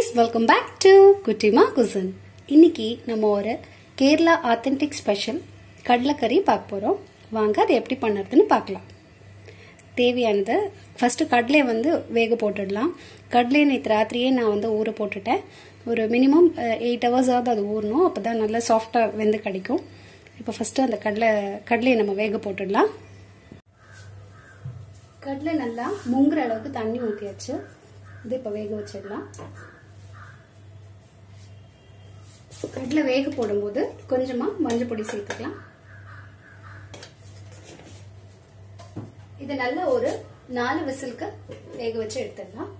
welcome back to குட்டிமா குசன் இன்னைக்கு நம்ம ஒரு கேரளா ஆத்தென்டிக் ஸ்பெஷல் கடலைக்கறி பார்க்க போகிறோம் வாங்க அதை எப்படி பண்ணுறதுன்னு பார்க்கலாம் தேவையானது ஃபஸ்ட்டு கடலையை வந்து வேக போட்டுடலாம் கடலையை நேற்று ராத்திரியே நான் வந்து ஊற போட்டுட்டேன் ஒரு மினிமம் எயிட் ஹவர்ஸாவது அது ஊறணும் அப்போ தான் நல்லா சாஃப்டாக வெந்து கிடைக்கும் இப்போ ஃபஸ்ட்டு அந்த கடலை கடலையை நம்ம வேக போட்டுடலாம் கடலை நல்லா முங்குற அளவுக்கு தண்ணி ஊற்றியாச்சு இது இப்போ வேக வச்சிடலாம் கடலை வேக போடும்போது கொஞ்சமாக மஞ்சள் பொடி சேர்த்துக்கலாம் இது நல்ல ஒரு நாலு விசிலுக்கு வேக வச்சு எடுத்துடலாம்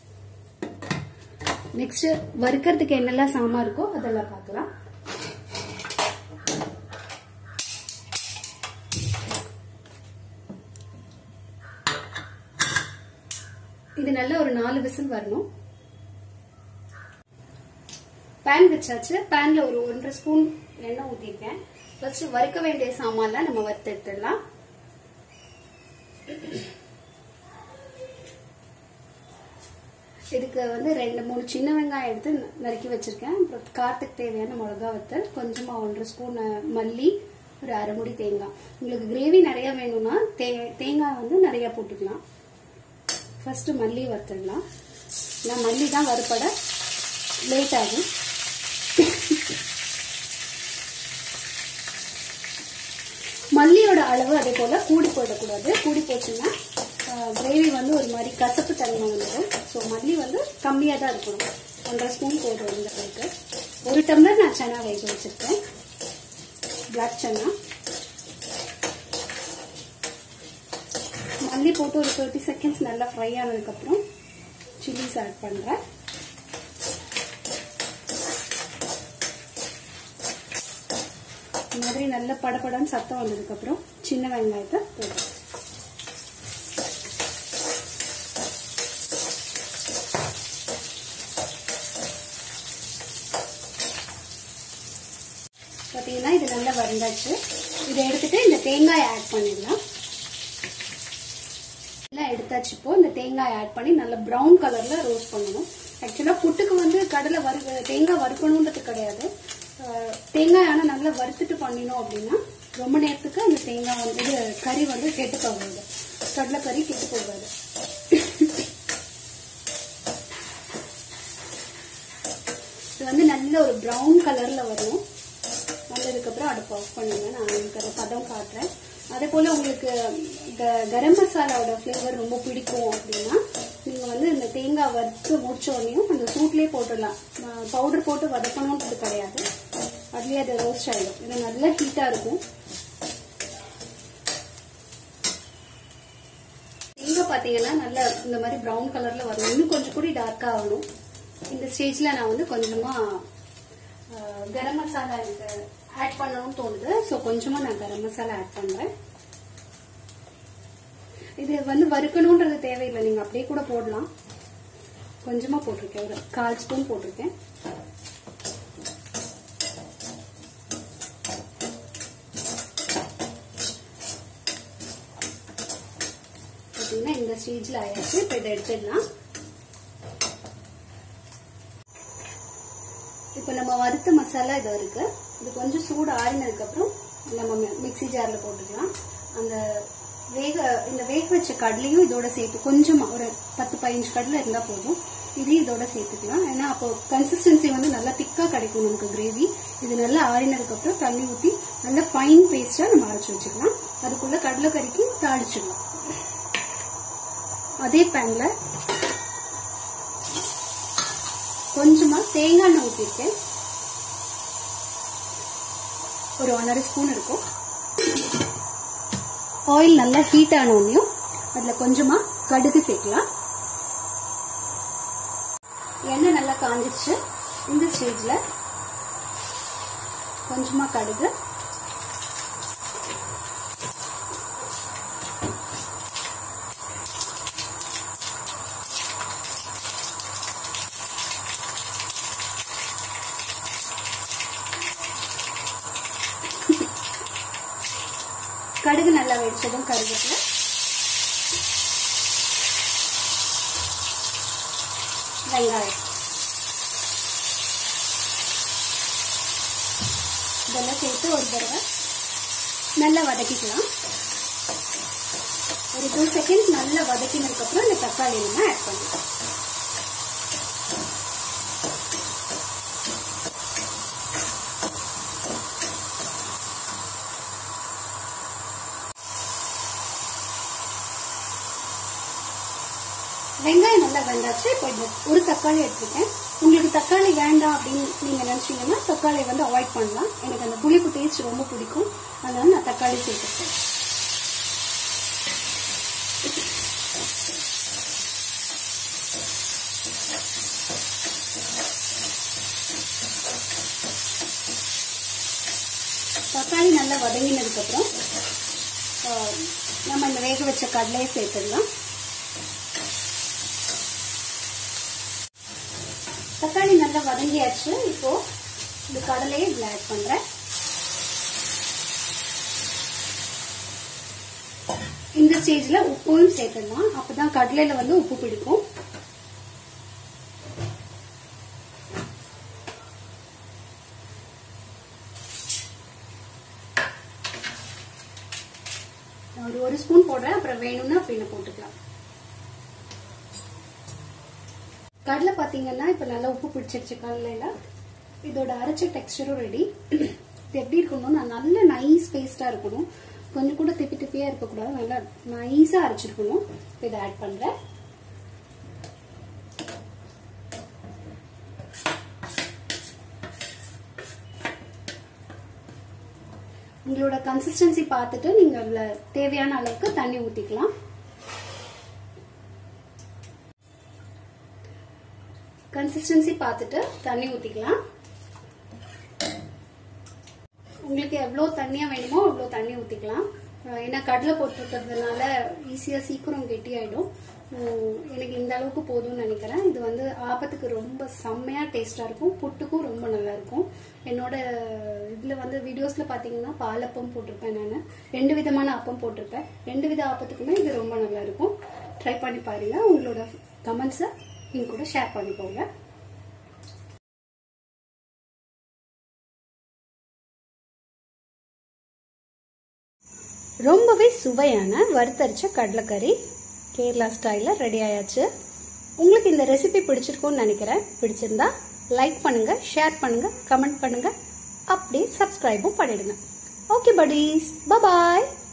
நெக்ஸ்ட் வறுக்கிறதுக்கு என்னெல்லாம் சாமான் இருக்கோ அதெல்லாம் பார்க்கலாம் இது நல்ல ஒரு நாலு விசில் வரணும் பேன் வச்சாச்சு பேன்ல ஒரு ஒன்றரை ஸ்பூன் எண்ணெய் ஊத்திருக்கேன் ஃபர்ஸ்ட் வறுக்க வேண்டிய சாமான்லாம் நம்ம வறுத்து எடுத்துடலாம் இதுக்கு வந்து ரெண்டு மூணு சின்ன வெங்காயம் எடுத்து நறுக்கி வச்சிருக்கேன் அப்புறம் காரத்துக்கு தேவையான மிளகா வத்தல் கொஞ்சமா ஒன்றரை ஸ்பூன் மல்லி ஒரு அரை முடி தேங்காய் உங்களுக்கு கிரேவி நிறைய வேணும்னா தே தேங்காய் வந்து நிறைய போட்டுக்கலாம் ஃபர்ஸ்ட் மல்லி வறுத்துடலாம் நான் மல்லி தான் வறுப்பட லேட் ஆகும் மல்லியோட அளவு அதே போல கூடி போயிடக்கூடாது கூடி போச்சுன்னா கிரேவி வந்து ஒரு மாதிரி கசப்பு தன்மை வந்துடும் ஸோ மல்லி வந்து கம்மியாக தான் இருக்கணும் ஒன்றரை ஸ்பூன் போடுறோம் இந்த அளவுக்கு ஒரு டம்ளர் நான் சனா வேக வச்சிருக்கேன் பிளாக் சனா மல்லி போட்டு ஒரு தேர்ட்டி செகண்ட்ஸ் நல்லா ஃப்ரை ஆனதுக்கப்புறம் சில்லிஸ் ஆட் பண்ணுறேன் இந்த மாதிரி நல்ல படப்படன்னு சத்தம் வந்ததுக்கப்புறம் சின்ன வெங்காயத்தை போடுறேன் பார்த்தீங்கன்னா இது நல்லா வறந்தாச்சு இதை எடுத்துட்டு இந்த தேங்காயை ஆட் பண்ணிடலாம் எல்லாம் எடுத்தாச்சு இப்போ இந்த தேங்காய் ஆட் பண்ணி நல்ல ப்ரௌன் கலர்ல ரோஸ்ட் பண்ணணும் ஆக்சுவலாக புட்டுக்கு வந்து கடலை வறு தேங்காய் வறுக்கணுன்றது கிடையாது தேங்காய் ஆனால் நல்லா வறுத்துட்டு பண்ணினோம் அப்படின்னா ரொம்ப நேரத்துக்கு அந்த தேங்காய் வந்து இது கறி வந்து கெட்டு போகாது கடலை கறி கெட்டு போகாது இது வந்து நல்ல ஒரு ப்ரௌன் கலர்ல வரும் வந்ததுக்கப்புறம் அடுப்பு ஆஃப் பண்ணுங்க நான் உங்களுக்கு அதை பதம் காட்டுறேன் அதே போல் உங்களுக்கு கரம் மசாலாவோட ஃப்ளேவர் ரொம்ப பிடிக்கும் அப்படின்னா நீங்கள் வந்து இந்த தேங்காய் வறுத்து முடிச்ச உடனேயும் அந்த சூட்லேயே போட்டுடலாம் பவுடர் போட்டு வதக்கணுன்றது கிடையாது அதுலேயே அது ரோஸ்ட் ஆகிடும் இது நல்லா ஹீட்டாக இருக்கும் தேங்காய் பார்த்தீங்கன்னா நல்லா இந்த மாதிரி ப்ரௌன் கலரில் வரும் இன்னும் கொஞ்சம் கூட டார்க்காக ஆகணும் இந்த ஸ்டேஜில் நான் வந்து கொஞ்சமாக கரம் மசாலா எனக்கு ஆட் பண்ணணும்னு தோணுது ஸோ கொஞ்சமாக நான் கரம் மசாலா ஆட் பண்ணுறேன் இது வந்து வறுக்கணுன்றது தேவையில்லை நீங்கள் அப்படியே கூட போடலாம் கொஞ்சமாக போட்டிருக்கேன் ஒரு கால் ஸ்பூன் போட்டிருக்கேன் பார்த்தீங்கன்னா இந்த ஸ்டேஜில் ஆயாச்சு இப்போ இதை எடுத்துடலாம் இப்போ நம்ம வறுத்த மசாலா இது இருக்கு இது கொஞ்சம் சூடு ஆறினதுக்கப்புறம் நம்ம மிக்சி ஜாரில் போட்டுக்கலாம் அந்த வேக இந்த வேக வச்ச கடலையும் இதோட சேர்த்து கொஞ்சமாக ஒரு பத்து பதினஞ்சு கடலை இருந்தால் போதும் இதையும் இதோட சேர்த்துக்கலாம் ஏன்னா அப்போ கன்சிஸ்டன்சி வந்து நல்லா திக்காக கிடைக்கும் நமக்கு கிரேவி இது நல்லா ஆறினதுக்கப்புறம் தண்ணி ஊற்றி நல்லா ஃபைன் பேஸ்ட்டாக நம்ம அரைச்சி வச்சுக்கலாம் அதுக்குள்ள கடலை கறிக்கு தாளிச்சிடலாம் அதே பேனில் கொஞ்சமா தேங்காய் எண்ணெய் ஊற்றிருக்கேன் ஒரு ஒன்றரை ஸ்பூன் இருக்கும் ஆயில் நல்லா ஹீட் ஆனோடனையும் அதில் கொஞ்சமா கடுகு சேர்க்கலாம் எண்ணெய் நல்லா காஞ்சிச்சு இந்த ஸ்டேஜில் கொஞ்சமா கடுகு கடுகு நல்லா வெடிச்சதும் கருவேப்பிலை வெங்காயம் இதெல்லாம் சேர்த்து ஒரு தடவை நல்லா வதக்கிக்கலாம் ஒரு டூ செகண்ட்ஸ் நல்லா வதக்கினதுக்கப்புறம் இந்த தக்காளி நம்ம ஆட் பண்ணலாம் வெங்காயம் நல்லா வெந்தாச்சு இப்போ இந்த ஒரு தக்காளி எடுத்துருக்கேன் உங்களுக்கு தக்காளி வேண்டாம் அப்படின்னு நீங்கள் நினச்சிங்கன்னா தக்காளியை வந்து அவாய்ட் பண்ணலாம் எனக்கு அந்த புளிப்பு டேஸ்ட் ரொம்ப பிடிக்கும் அதனால நான் தக்காளி சேர்த்துருக்கேன் தக்காளி நல்லா வதங்கினதுக்கப்புறம் நம்ம இந்த வேக வச்ச கடலையை சேர்த்துடலாம் தக்காளி நல்லா வதங்கியாச்சு இப்போ இந்த கடலையை இதில் ஆட் பண்ணுறேன் இந்த ஸ்டேஜில் உப்பும் சேர்த்துடலாம் அப்பதான் கடலையில் வந்து உப்பு பிடிக்கும் ஒரு ஒரு ஸ்பூன் போடுறேன் அப்புறம் வேணும்னா அப்படின்னு போட்டுக்கலாம் கடலை பார்த்தீங்கன்னா இப்போ நல்லா உப்பு பிடிச்சிருச்சு கடலையில இதோட அரைச்ச டெக்ஸ்டரும் ரெடி இது எப்படி இருக்கணும்னா நல்ல நைஸ் பேஸ்டா இருக்கணும் கொஞ்சம் கூட திப்பி திப்பியா இருக்கக்கூடாது நல்லா நைஸா அரைச்சிருக்கணும் இப்போ இதை ஆட் பண்றேன் உங்களோட கன்சிஸ்டன்சி பார்த்துட்டு நீங்க அதுல தேவையான அளவுக்கு தண்ணி ஊத்திக்கலாம் கன்சிஸ்டன்சி பார்த்துட்டு தண்ணி ஊற்றிக்கலாம் உங்களுக்கு எவ்வளோ தண்ணியாக வேணுமோ அவ்வளோ தண்ணி ஊற்றிக்கலாம் ஏன்னா கடலை போட்டிருக்கிறதுனால ஈஸியாக சீக்கிரம் கெட்டி ஆகிடும் எனக்கு இந்த அளவுக்கு போதும்னு நினைக்கிறேன் இது வந்து ஆப்பத்துக்கு ரொம்ப செம்மையாக டேஸ்ட்டாக இருக்கும் புட்டுக்கும் ரொம்ப நல்லா இருக்கும் என்னோட இதில் வந்து வீடியோஸில் பார்த்தீங்கன்னா பாலப்பம் போட்டிருப்பேன் நான் ரெண்டு விதமான அப்பம் போட்டிருப்பேன் ரெண்டு வித ஆப்பத்துக்குமே இது ரொம்ப நல்லா இருக்கும் ட்ரை பண்ணி பாருங்க உங்களோட கமெண்ட்ஸை நீங்க கூட ஷேர் பண்ணிக்கோங்க ரொம்பவே சுவையான வறுத்தரிச்ச கடலைக்கறி கேரளா ஸ்டைலில் ரெடி ஆயாச்சு உங்களுக்கு இந்த ரெசிபி பிடிச்சிருக்கும்னு நினைக்கிறேன் பிடிச்சிருந்தா லைக் பண்ணுங்க ஷேர் பண்ணுங்க கமெண்ட் பண்ணுங்க அப்படியே சப்ஸ்கிரைபும் பண்ணிடுங்க ஓகே buddies bye bye